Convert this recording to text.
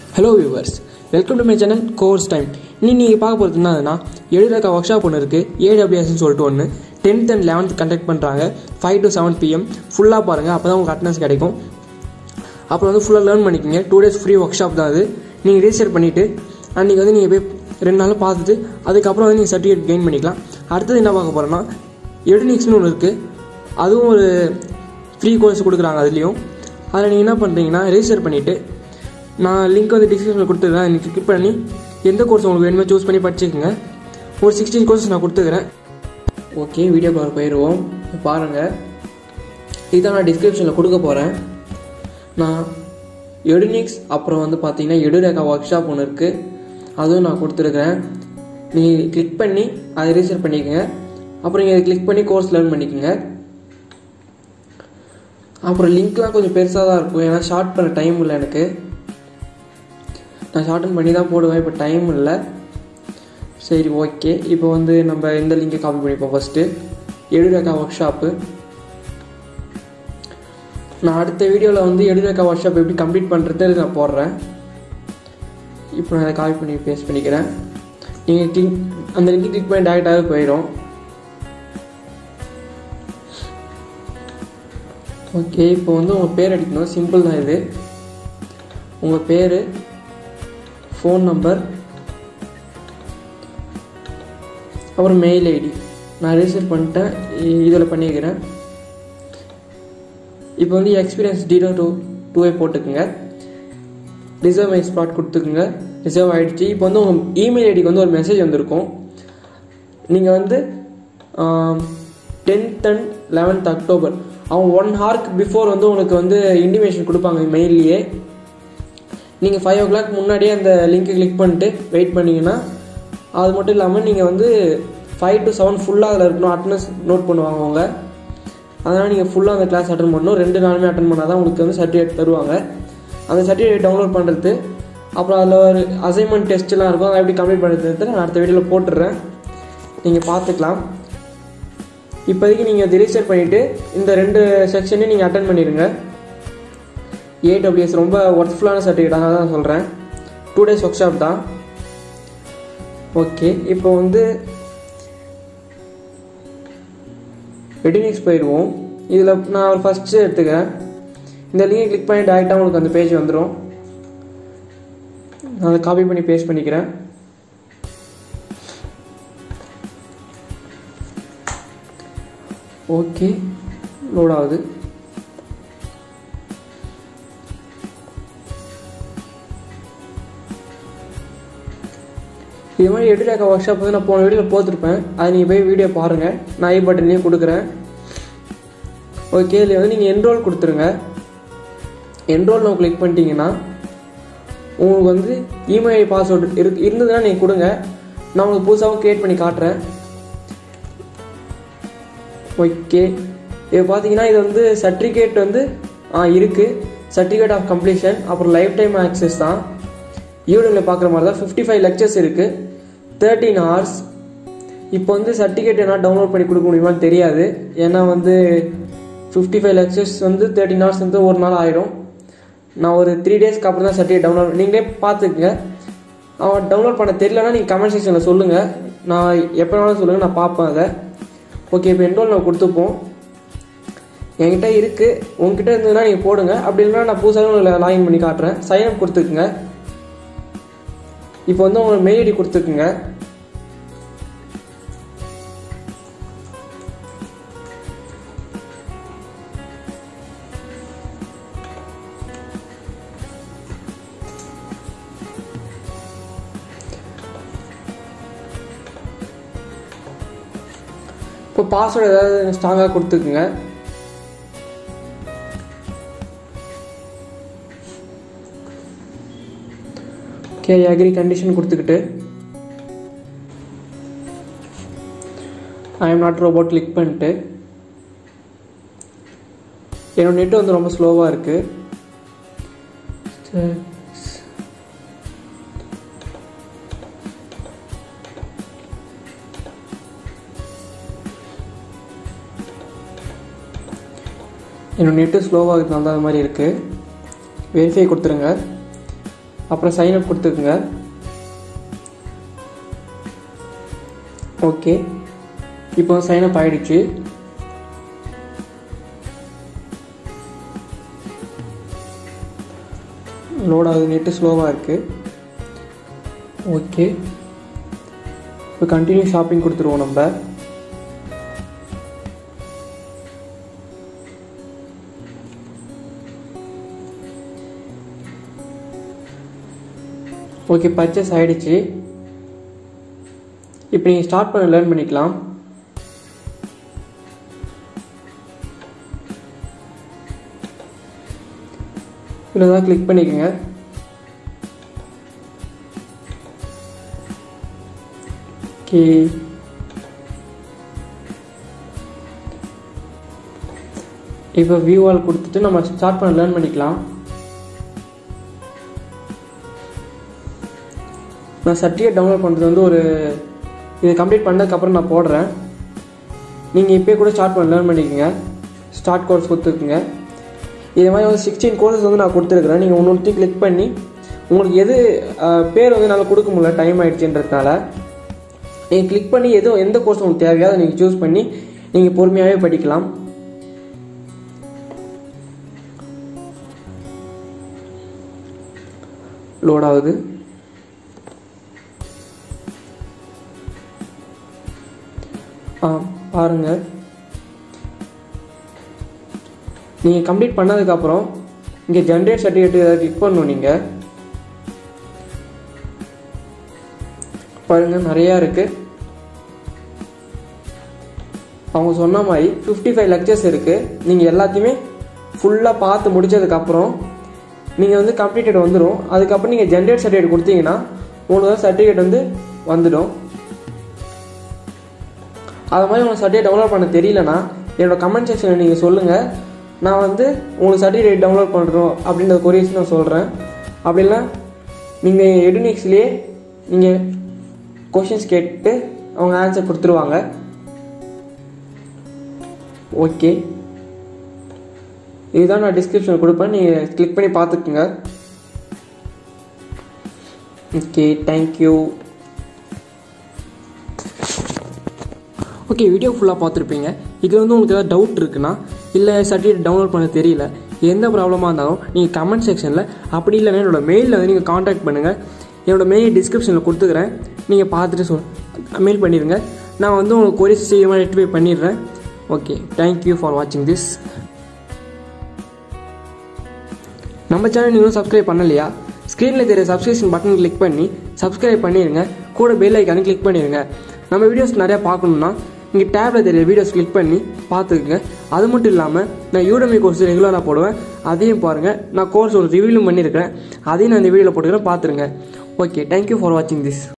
hello viewers welcome to my channel course time இன்னி நீங்கள் பார்க்க போகிறது என்னதுன்னா எழுதுறக்க ஒர்க் ஷாப் ஒன்று இருக்குது ஏடபிள்யூஎஸ்னு சொல்லிட்டு ஒன்று டென்த் அண்ட் லெவன்த் கண்டக்ட் பண்ணுறாங்க ஃபைவ் டு செவன் பிஎம் ஃபுல்லாக பாருங்கள் அப்போ தான் உங்களுக்கு அட்டனன்ஸ் கிடைக்கும் அப்புறம் வந்து ஃபுல்லாக லேர்ன் பண்ணிக்கிங்க two days free workshop தான் அது நீங்கள் ரிஜிஸ்டர் பண்ணிவிட்டு அன்றைக்கி வந்து நீங்கள் போய் ரெண்டு நாள் பார்த்துட்டு அதுக்கப்புறம் வந்து நீங்கள் சர்டிஃபிகேட் கெயின் பண்ணிக்கலாம் அடுத்தது என்ன பார்க்க போகிறோன்னா எடுனிக்ஸ்னு ஒன்று இருக்குது அதுவும் ஒரு ஃப்ரீ கோர்ஸ் கொடுக்குறாங்க அதுலேயும் அதில் நீங்கள் என்ன பண்ணுறீங்கன்னா ரெஜிஸ்டர் பண்ணிவிட்டு நான் லிங்க் வந்து டிஸ்கிரிப்ஷனில் கொடுத்துருக்கேன் நீங்கள் கிளிக் பண்ணி எந்த கோர்ஸ் உங்களுக்கு வேணுமோ சூஸ் பண்ணி படிச்சுக்கோங்க ஒரு சிக்ஸ்டீன் கோர்சஸ் நான் கொடுத்துக்கிறேன் ஓகே வீடியோ கவர் போயிடுவோம் பாருங்கள் இதான் நான் டிஸ்கிரிப்ஷனில் கொடுக்க போகிறேன் நான் எடுனிக்ஸ் அப்புறம் வந்து பார்த்தீங்கன்னா எடுரேகா ஒர்க் ஷாப் ஒன்று இருக்குது அதுவும் நான் கொடுத்துருக்குறேன் நீங்கள் கிளிக் பண்ணி அதை ரிஜிஸ்டர் பண்ணிக்கோங்க அப்புறம் நீங்கள் கிளிக் பண்ணி கோர்ஸ் லேர்ன் பண்ணிக்கோங்க அப்புறம் லிங்க்லாம் கொஞ்சம் பெருசாக தான் இருக்கும் ஏன்னா ஷார்ட் பண்ண டைம் இல்லை எனக்கு நான் ஷார்டன் பண்ணி தான் போடுவேன் இப்போ டைம் இல்லை சரி ஓகே இப்போ வந்து நம்ம இந்த லிங்கை காப்பி பண்ணிப்போம் ஃபஸ்ட்டு எடுரேகா ஒர்க் ஷாப்பு நான் அடுத்த வீடியோவில் வந்து எடுரேகா ஒர்க் ஷாப் எப்படி கம்ப்ளீட் பண்ணுறது நான் போடுறேன் இப்போ நான் அதை காப்பி பண்ணி பேஸ்ட் பண்ணிக்கிறேன் நீங்கள் கிளிக் அந்த லிங்க் கிளிக் பண்ணி டேரெக்டாகவே போயிடும் ஓகே இப்போ வந்து உங்கள் பேர் அடிக்கணும் சிம்பிள் தான் இது உங்கள் பேர் ஃபோன் நம்பர் அப்புறம் மெயில் ஐடி நான் ரிஜிஸ்டர் பண்ணிட்டேன் இதில் பண்ணிக்கிறேன் இப்போ வந்து எக்ஸ்பீரியன்ஸ் ஜீரோ டூ டூவே போட்டுக்குங்க ரிசர்வ் மை ஸ்பாட் கொடுத்துக்குங்க ரிசர்வ் ஆகிடுச்சு இப்போ வந்து உங்கள் இமெயில் ஐடிக்கு வந்து ஒரு மெசேஜ் வந்திருக்கும் நீங்கள் வந்து டென்த் அண்ட் லெவன்த் அக்டோபர் அவங்க ஒன் ஹார்க்கு பிஃபோர் வந்து உங்களுக்கு வந்து இன்டிமேஷன் கொடுப்பாங்க மெயில்லையே நீங்கள் ஃபைவ் ஓ கிளாக் முன்னாடியே அந்த லிங்க்கை கிளிக் பண்ணிட்டு வெயிட் பண்ணிங்கன்னா அது மட்டும் இல்லாமல் நீங்கள் வந்து ஃபைவ் டு செவன் ஃபுல்லாக அதில் இருக்கணும் அட்டனன்ஸ் நோட் பண்ணுவாங்க அவங்க அதனால் நீங்கள் ஃபுல்லாக அந்த கிளாஸ் அட்டன் பண்ணணும் ரெண்டு நாளுமே அட்டன் பண்ணால் தான் உங்களுக்கு வந்து சர்டிஃபிகேட் தருவாங்க அந்த சர்டிஃபிகேட் டவுன்லோட் பண்ணுறது அப்புறம் அதில் ஒரு அசைன்மெண்ட் டெஸ்ட்லாம் இருக்கும் அதை எப்படி கம்ப்ளீட் பண்ணுறது நான் அடுத்த வீடியோவில் போட்டுடுறேன் நீங்கள் பார்த்துக்கலாம் இப்போதைக்கு நீங்கள் அதை ரிஜிஸ்டர் பண்ணிவிட்டு இந்த ரெண்டு செக்ஷனையும் நீங்கள் அட்டன் பண்ணிடுங்க ஏடபிள்யூஎஸ் ரொம்ப ஒர்த்ஃபுல்லான சர்டிஃபிகேட்டாக தான் சொல்கிறேன் டூ டேஸ் ஒர்க் ஷாப் தான் ஓகே இப்போ வந்து வெட்டினிக்ஸ் போயிடுவோம் இதில் நான் ஒரு ஃபஸ்ட்டு எடுத்துக்கிறேன் இந்த லிங்கை கிளிக் பண்ணி டேரெக்டாக உங்களுக்கு அந்த பேஜ் வந்துடும் நான் அதை காப்பி பண்ணி பேஸ்ட் பண்ணிக்கிறேன் ஓகே லோட் ஆகுது இது மாதிரி எடுரேக்கா ஒர்க் ஷாப் வந்து நான் போன வீடியோவில் போத்திருப்பேன் அதை நீங்கள் போய் வீடியோ பாருங்கள் நான் ஐ பட்டன்லேயும் கொடுக்குறேன் ஓகே இதில் வந்து நீங்கள் என்ரோல் கொடுத்துருங்க என்ரோல் நான் கிளிக் பண்ணிட்டீங்கன்னா உங்களுக்கு வந்து இமெயில் பாஸ்வேர்டு இருக்கு இருந்ததுன்னா நீங்கள் கொடுங்க நான் உங்களுக்கு புதுசாகவும் க்ரியேட் பண்ணி காட்டுறேன் ஓகே இது பார்த்தீங்கன்னா இது வந்து சர்டிஃபிகேட் வந்து ஆ இருக்குது சர்டிஃபிகேட் ஆஃப் கம்ப்ளீஷன் அப்புறம் லைஃப் டைம் ஆக்சஸ் தான் யூடியூப்ல பார்க்குற மாதிரி தான் ஃபிஃப்டி ஃபைவ் லெக்சர்ஸ் இருக்குது தேர்ட்டீன் ஹவர்ஸ் இப்போ வந்து சர்டிஃபிகேட் என்ன டவுன்லோட் பண்ணி கொடுக்க முடியுமான்னு தெரியாது ஏன்னா வந்து ஃபிஃப்டி ஃபைவ் லெக்சர்ஸ் வந்து தேர்ட்டின் ஹவர்ஸ் வந்து ஒரு நாள் ஆகிடும் நான் ஒரு த்ரீ டேஸ்க்கு அப்புறம் தான் சர்டிஃபிகேட் டவுன்லோட் நீங்களே பார்த்துக்குங்க அவன் டவுன்லோட் பண்ண தெரியலனா நீங்கள் கமெண்ட் செக்ஷனில் சொல்லுங்கள் நான் எப்போ வேணாலும் சொல்லுங்கள் நான் பார்ப்பேன் அதை ஓகே இப்போ என்ரோல் நான் கொடுத்துப்போம் என்கிட்ட இருக்குது உங்ககிட்ட இருந்ததுன்னா நீங்கள் போடுங்க அப்படி இல்லைனா நான் புதுசாக லாகின் பண்ணி காட்டுறேன் சைன் அப் கொடுத்துக்குங்க இப்போ வந்து உங்களுக்கு மெயில் ஐடி கொடுத்துக்குங்க இப்போ பாஸ்வேர்டு ஏதாவது ஸ்ட்ராங்காக கொடுத்துக்குங்க ஓகே அக்ரி கண்டிஷன் கொடுத்துக்கிட்டு I am not robot click பண்ணிட்டு என்னோட நெட் வந்து ரொம்ப ஸ்லோவாக இருக்குது என்னோட நெட்டு ஸ்லோவாக இருக்கிறதுனால தான் அது மாதிரி இருக்குது வெரிஃபை கொடுத்துருங்க அப்புறம் சைன் அப் கொடுத்துக்குங்க ஓகே இப்போ சைன் அப் ஆயிடுச்சு லோட் ஆகுது நெட்டு ஸ்லோவாக இருக்குது ஓகே இப்போ கண்டினியூ ஷாப்பிங் கொடுத்துருவோம் நம்ம ஓகே பர்ச்சேஸ் ஆகிடுச்சு இப்போ நீங்கள் ஸ்டார்ட் பண்ண லேர்ன் பண்ணிக்கலாம் இதில் தான் கிளிக் பண்ணிக்கோங்க ஓகே இப்போ வியூ ஆல் கொடுத்துட்டு நம்ம ஸ்டார்ட் பண்ண லேர்ன் பண்ணிக்கலாம் நான் சர்டிஃபிகேட் டவுன்லோட் பண்ணுறது வந்து ஒரு இது கம்ப்ளீட் பண்ணதுக்கப்புறம் நான் போடுறேன் நீங்கள் இப்போயே கூட ஸ்டார்ட் பண்ண லேர்ன் பண்ணிக்கோங்க ஸ்டார்ட் கோர்ஸ் கொடுத்துருக்குங்க இது மாதிரி வந்து சிக்ஸ்டீன் கோர்சஸ் வந்து நான் கொடுத்துருக்குறேன் நீங்கள் ஒன்று ஒன்று கிளிக் பண்ணி உங்களுக்கு எது அஹ், பேர் வந்து என்னால் கொடுக்க முடியல டைம் ஆயிடுச்சுன்றதுனால நீங்கள் கிளிக் பண்ணி எது எந்த கோர்ஸ் உங்களுக்கு தேவையோ அதை நீங்கள் சூஸ் பண்ணி நீங்கள் பொறுமையாகவே படிக்கலாம் லோட் ஆகுது ஆ பாருங்கள் நீங்கள் கம்ப்ளீட் பண்ணதுக்கப்புறம் இங்கே ஜென்ரேட் சர்டிஃபிகேட் ஏதாவது கிளிக் பண்ணணும் நீங்கள் பாருங்கள் நிறையா இருக்குது அவங்க சொன்ன மாதிரி ஃபிஃப்டி ஃபைவ் லெக்சர்ஸ் இருக்குது நீங்கள் எல்லாத்தையுமே ஃபுல்லாக பார்த்து முடிச்சதுக்கப்புறம் நீங்கள் வந்து கம்ப்ளீட்டட் வந்துடும் அதுக்கப்புறம் நீங்கள் ஜென்ரேட் சர்டிஃபிகேட் கொடுத்தீங்கன்னா உங்களுக்கு தான் சர்டிஃபிகேட் வந்து வந்துடும் அது மாதிரி உங்களுக்கு சர்டிஃபிகேட் டவுன்லோட் பண்ண தெரியலனா என்னோட கமெண்ட் செக்ஷனில் நீங்கள் சொல்லுங்கள் நான் வந்து உங்களுக்கு சர்டிஃபிகேட் டவுன்லோட் பண்ணுறோம் அப்படின்ற கொரியர்ஸ் நான் சொல்கிறேன் அப்படின்னா நீங்கள் எடுனிக்ஸ்லேயே நீங்கள் கொஷின்ஸ் கேட்டு அவங்க ஆன்சர் கொடுத்துருவாங்க ஓகே இதுதான் நான் டிஸ்கிரிப்ஷன் கொடுப்பேன் நீங்கள் கிளிக் பண்ணி பார்த்துக்குங்க ஓகே தேங்க்யூ ஓகே வீடியோ ஃபுல்லாக பார்த்துருப்பீங்க இதில் வந்து உங்களுக்கு ஏதாவது டவுட் இருக்குன்னா இல்லை சர்டிஃபிகேட் டவுன்லோட் பண்ண தெரியல எந்த ப்ராப்ளமாக இருந்தாலும் நீங்கள் கமெண்ட் செக்ஷனில் அப்படி இல்லைன்னா என்னோட மெயிலில் வந்து நீங்கள் காண்டாக்ட் பண்ணுங்கள் என்னோட மெயில் டிஸ்கிரிப்ஷனில் கொடுத்துக்கிறேன் நீங்கள் பார்த்துட்டு சொல் மெயில் பண்ணிடுங்க நான் வந்து உங்களுக்கு கொரியர் சீக்கிரமாக ரெக்டிஃபை பண்ணிடுறேன் ஓகே தேங்க்யூ ஃபார் வாட்சிங் திஸ் நம்ம சேனல் நீங்களும் சப்ஸ்கிரைப் பண்ணலையா ஸ்க்ரீனில் தெரிய சப்ஸ்கிரிப்ஷன் பட்டன் கிளிக் பண்ணி சப்ஸ்கிரைப் பண்ணிடுங்க கூட பெல் ஐக்கானு கிளிக் பண்ணிடுங்க நம்ம வீடியோஸ் நிறையா பார்க்கணுன்னா இங்கே டேப்பில் தெரிய வீடியோஸ் கிளிக் பண்ணி பார்த்துக்குங்க அது மட்டும் இல்லாமல் நான் யூடமி கோர்ஸ் ரெகுலராக போடுவேன் அதையும் பாருங்கள் நான் கோர்ஸ் ஒரு ரிவ்யூலும் பண்ணியிருக்கிறேன் அதையும் நான் இந்த வீடியோவில் போட்டுக்கிறேன் பார்த்துருங்க ஓகே தேங்க்யூ ஃபார் வாட்சிங் திஸ்